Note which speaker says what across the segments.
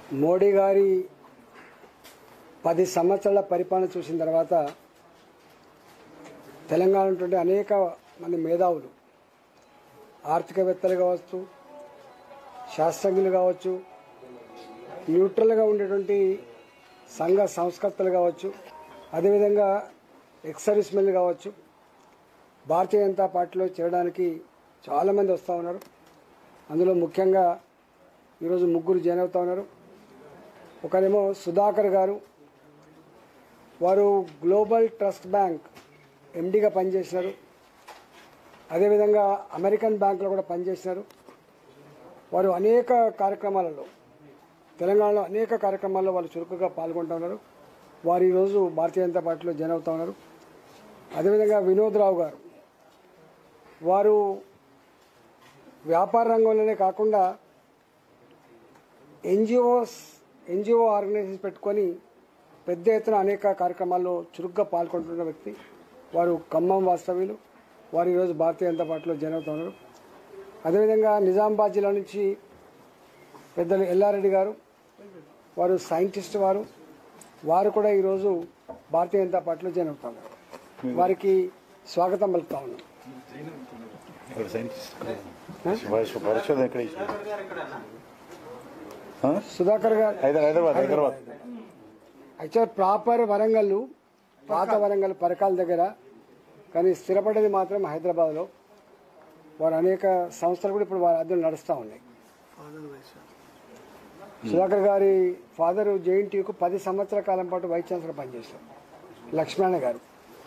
Speaker 1: మోడీ గారి పది సంవత్సరాల పరిపాలన చూసిన తర్వాత తెలంగాణ ఉన్నటువంటి అనేక మంది మేధావులు ఆర్థికవేత్తలు కావచ్చు శాస్త్రజ్ఞులు కావచ్చు న్యూట్రల్గా ఉండేటువంటి సంఘ సంస్కర్తలు కావచ్చు అదేవిధంగా ఎక్స్ సర్వీస్ మెన్లు కావచ్చు భారతీయ జనతా పార్టీలో చేరడానికి చాలామంది వస్తూ ఉన్నారు అందులో ముఖ్యంగా ఈరోజు ముగ్గురు జాయిన్ అవుతా ఉన్నారు ఒకరేమో సుధాకర్ గారు వారు గ్లోబల్ ట్రస్ట్ బ్యాంక్ ఎండీగా పనిచేసినారు అదేవిధంగా అమెరికన్ బ్యాంకులో కూడా పనిచేసినారు వారు అనేక కార్యక్రమాలలో తెలంగాణలో అనేక కార్యక్రమాల్లో వాళ్ళు చురుకుగా పాల్గొంటూ ఉన్నారు వారు ఈరోజు భారతీయ జనతా పార్టీలో జాయిన్ అవుతా ఉన్నారు అదేవిధంగా వినోద్ రావు గారు వారు వ్యాపార రంగంలోనే కాకుండా ఎన్జిఓస్ ఎన్జిఓ ఆర్గనైజేషన్ పెట్టుకొని పెద్ద ఎత్తున అనేక కార్యక్రమాల్లో చురుగ్గా పాల్గొంటున్న వ్యక్తి వారు ఖమ్మం వాస్తవ్యులు వారు ఈరోజు భారతీయ జనతా పార్టీలో జాయిన్ అవుతున్నారు అదేవిధంగా నిజామాబాద్ జిల్లా నుంచి పెద్దలు ఎల్లారెడ్డి గారు వారు సైంటిస్ట్ వారు వారు కూడా ఈరోజు భారతీయ జనతా పార్టీలో జాయిన్ అవుతున్నారు వారికి స్వాగతం పలుకుతా ఉన్నాం
Speaker 2: ఇక్కడ సైంటిస్ట్ పరిశో- పరిశోధన ఎక్కడ చేశారు? ఆ?
Speaker 1: సుధాకర్ గారు
Speaker 2: హైదరాబాద్ హైదరాబాద్ హైదరాబాద్
Speaker 1: యాక్చువల్ ప్రాపర్ వరంగల్ పాత వరంగల్ పరకాల దగ్గర కానీ స్థిరపడేది మాత్రం హైదరాబాద్లో వారు అనేక సంస్థలు కూడా ఇప్పుడు వారి అద్దెలు నడుస్తూ ఉన్నాయి సుధాకర్ గారి ఫాదర్ జేఎన్టీయూకు పది సంవత్సరాల కాలం పాటు వైస్ ఛాన్సలర్ పనిచేశారు లక్ష్మణ గారు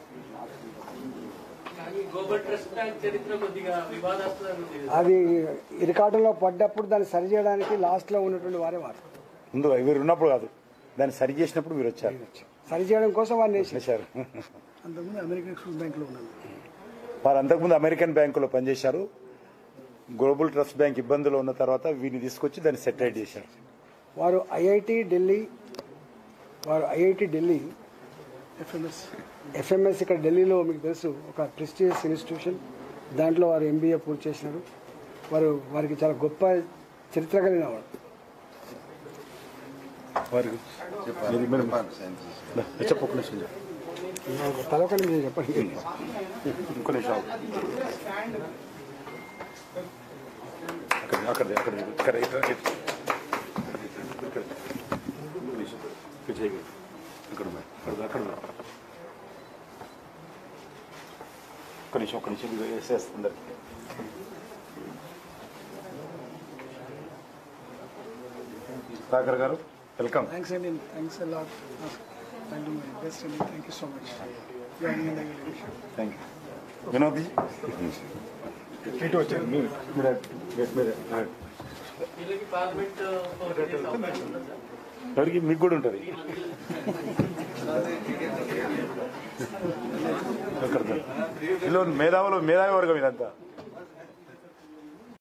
Speaker 3: గ్లోబల్ ట్రస్ట్ బ్యాంక్ చరిత్ర కొద్దిగా వివాదాస్పదంగా ఉంది కదా.
Speaker 1: అది ఇరకాటంలో పడ్డప్పుడు దాన్ని సరిచేయడానికి లాస్ట్లో ఉన్నటువంటి వారే వారు
Speaker 2: ముందు మీరు ఉన్నప్పుడు కాదు దాన్ని సరి చేసినప్పుడు మీరు వచ్చారు
Speaker 1: సరిచేయడం కోసం వారిని వేసి
Speaker 2: చేశారు
Speaker 4: అంతకుముందు అమెరికన్ ఎక్స్పోర్ట్ బ్యాంక్లో ఉన్నాను
Speaker 2: వారు అంతకుముందు అమెరికన్ బ్యాంకులో పనిచేశారు గ్లోబల్ ట్రస్ట్ బ్యాంక్ ఇబ్బందులు ఉన్న తర్వాత వీరిని తీసుకొచ్చి దాన్ని సెటిలైట్ చేశారు
Speaker 1: వారు ఐఐటి ఢిల్లీ వారు ఐఐటి ఢిల్లీ
Speaker 4: ఎఫ్ఎంఎస్
Speaker 1: ఎఫ్ఎంఎస్ ఇక్కడ ఢిల్లీలో మీకు తెలుసు ఒక ప్రెస్టీజియస్ ఇన్స్టిట్యూషన్ దాంట్లో వారు ఎంబీఏ పూర్తి చేసినారు వారు వారికి చాలా గొప్ప చరిత్ర కలిగిన వారు
Speaker 2: వారికి మీరు- మీరు- చెప్పు ఒక్క నిమిషం చెప్పు.
Speaker 1: తలొకటి మీరు చెప్పండి
Speaker 2: ఇంకో నిమిషం ఆగు. అక్కడ అక్కడ అక్కడ ఇక్కడ ఇక్కడ ఇక్కడ. ఇక్కడ. ఇక్కడ చేయి. ఇక్కడ ఉన్నాయి. అక్కడ అక్కడ ఉన్నాయి. ఒక్క నిమిషం ఒక్క నిమిషం ఇది వేసేస్తుంది అందరికి సాగర్ గారు వెల్కమ్
Speaker 4: థ్యాంక్స్ అండి thanks lot thank you my best అండి thank you so much joining in the
Speaker 2: thank you Vinod ఇటు వచ్చారు మీరు మీరు మీరు
Speaker 3: వీళ్ళకి పార్లమెంట్
Speaker 2: ఎవరికి మీకు కూడా ఉంటుంది ఇక్కడ వీళ్ళు మేధావులు మేధావి వర్గం ఇదంతా